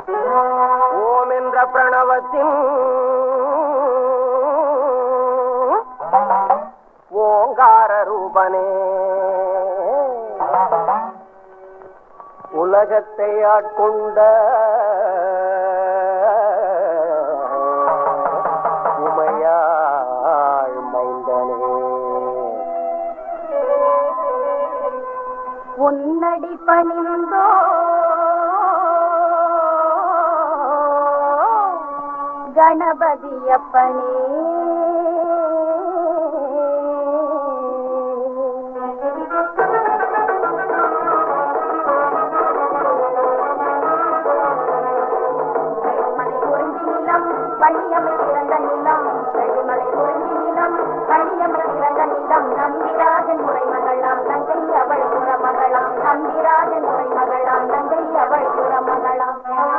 ஓம் என்ற பிரணவத்தின் ஓங்கார ரூபனே உலகத்தை ஆட்கொண்ட உமையாள் மைந்தனே உன்னடி பணிந்தோ கணபதி அப்பனே மலை குறிஞ்சி நிலம் பள்ளியமல் பிறந்த நிலம் மலை குறிஞ்சி நிலம் பள்ளியமல் பிறந்த நிலம் நம்பிராஜன் முறை மகளாம் தங்கை அவள் புற மகளாம் நம்பிராஜன் முறை மகளாம் தங்கை அவள் புற மகளாம்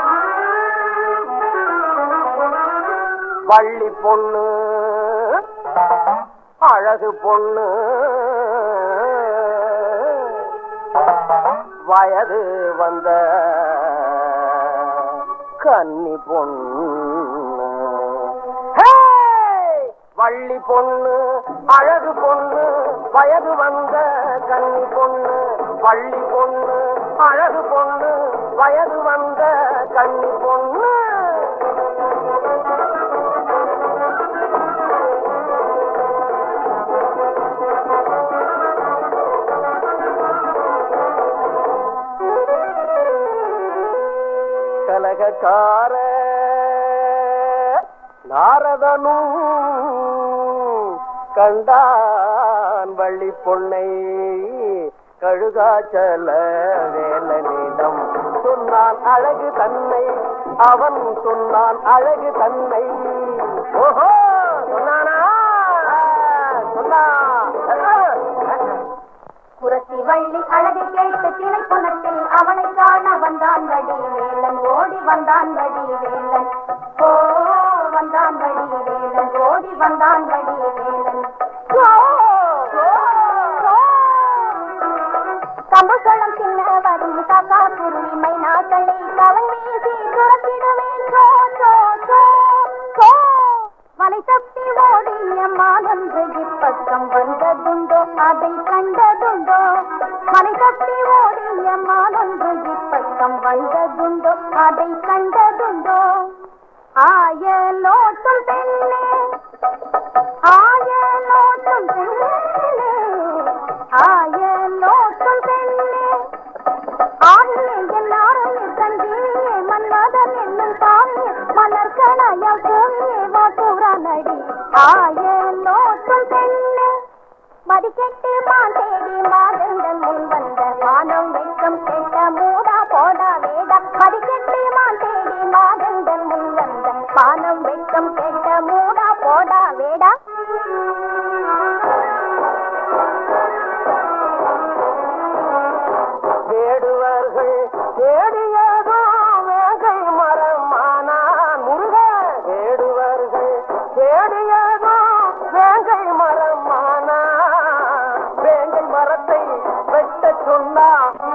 வள்ளி பொண்ணு அழகு பொண்ணு வயது வந்த கன்னி பொண்ணு ஹே! வள்ளி பொண்ணு அழகு பொண்ணு வயது வந்த கன்னி பொண்ணு வள்ளி பொண்ணு அழகு பொண்ணு வயது வந்த கன்னி பொண்ணு கலகக்கார நாரதனும் கண்டான் வள்ளி பொன்னை கழுகாச்சல வேலனிடம் சொன்னான் அழகு தன்னை அவன் சொன்னான் அழகு தன்னை ஓஹோ சொன்னானா சொன்னா குரத்தி வள்ளி அழகு கேட்டு திணை குணத்தில் அவனை காண வந்தான் வடி வேலன் ஓடி வந்தான் வடி வேலன் ஓ வந்தான் வடி வேலன் ஓடி வந்தான் வடி வேலன் ஓ, ஓ, ஓ. கம்புகளம் சின்ன வரும் காக்கா குருவி மைனாக்களை கவன் வீசி துரத்திடுவேன் சோ சோ சோ சோ வலை தப்பி ஓடிய மானன்று இப்பக்கம் வந்ததுண்டோ அதை கண்டதுண்டோ மலை தப்பி ஓடிய மானன்று இப்பக்கம் வந்ததுண்டோ அதை கண்டதுண்டோ ஆய லோட்டும் பெண்ணே ஆய லோட்டும் பெண்ணே ஆய லோட்டும் பெண்ணே ஆகியே எல்லாரும் தந்தியே மன்மதன் என்னும் தாயே மலர்கணைய பூமியே வாசூரா நடி ஆய நோட்டும் பெண்ணே மதிக்கெட்டு மான் தேடி மாதங்கள் முன் வந்த மானம் வெட்கம் கெட்ட மூடா போடா வேடா மதிக்கெட்டு மான் தேடி மாதங்கள் முன் வந்த மானம் வெட்கம் கெட்ட மூடா போடா வேடா தேடுவர்கள் தேடியதோ வேங்கை மரமானான் முருக தேடுவர்கள் தேடியதோ வேங்கை மரமானா வேங்கை மரத்தை வெட்ட சொன்னா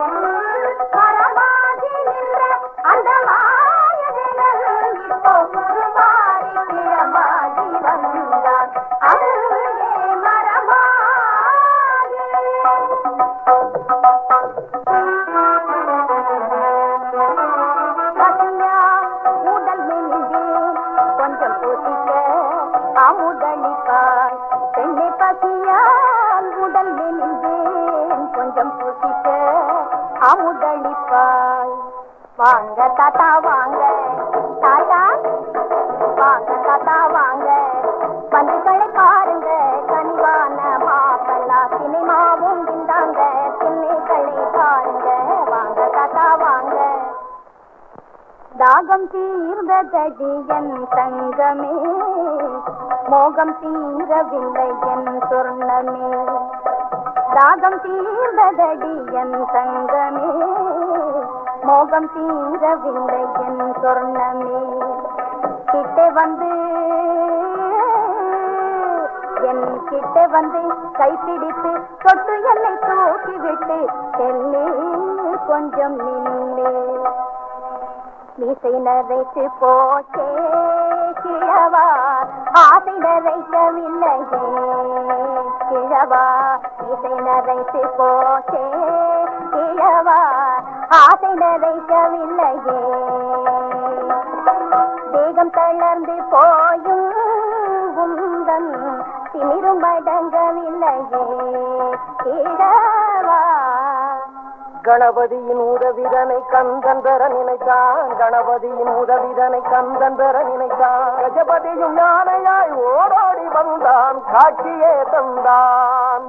மரமாகி நின்ற அந்த மாயவிழல் இப்போ குருவாரி கிழமாகி வந்தான் அங்கே பசியா உடல் மெலிந்து கொஞ்சம் பூசிக்க அமுதளிப்பாய் பெண்ணை பசியால் உடல் மெலிந்து கொஞ்சம் பூசிக்க அமுதளிப்பாய் வாங்க தாத்தா வாங்க தாத்தா வாங்க தாத்தா வாங்க பந்துகளை பாருங்க கனிவான மாப்பல்லா சினிமாவும் இந்தாங்க திண்ணைகளை பாருங்க வாங்க தாத்தா வாங்க தாகம் தீர்ந்ததடி என் தங்கமே மோகம் தீரவில்லை என் சொர்ணமே தாகம் தீர்ந்ததடி என் தங்கமே மோகம் தீரவில்லை என் சொர்ணமே கிட்ட வந்து என் கிட்ட வந்து கைப்பிடித்து தொட்டு என்னை தூக்கி விட்டு செல்லு கொஞ்சம் நின்று மீசை நரைத்து போச்சே கிழவா ஆசை நரைக்கவில்லையே கிழவா மீசை நரைத்து போச்சே கிழவா ஆசை நரைக்கவில்லையே தேகம் தளர்ந்து போயும் உந்தன் திமிரும் அடங்கவில்லையே கிழவா கணபதியின் உதவிதனை கந்தன் பெற நினைத்தான் கணபதியின் உதவிதனை கந்தன் பெற நினைத்தான் கஜபதியும் யானையாய் ஓடோடி வந்தான் காட்சியே தந்தான்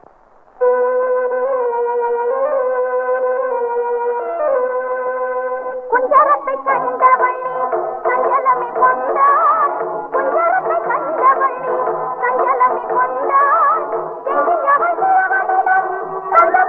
குஞ்சரத்தை கண்டவள்ளி சஞ்சலமே கொண்டார் குஞ்சரத்தை கண்டவள்ளி சஞ்சலமே கொண்டார் எங்கியவள் சிறுவனிடம் கள்ளம்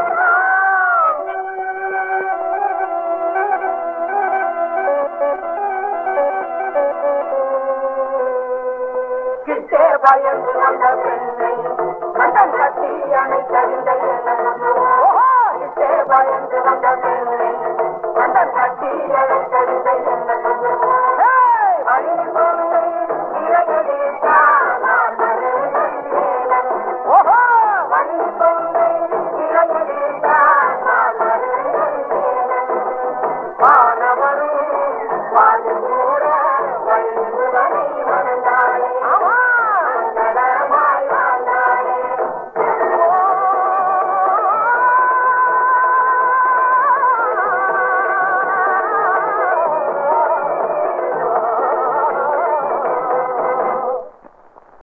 கிட்டே பயந்து வந்த பெண்ணை கண்டன் கட்டி அணைத்தறிந்த கிட்டே பயந்து வந்த பெண்ணை கண்டன் கட்டி அழைத்த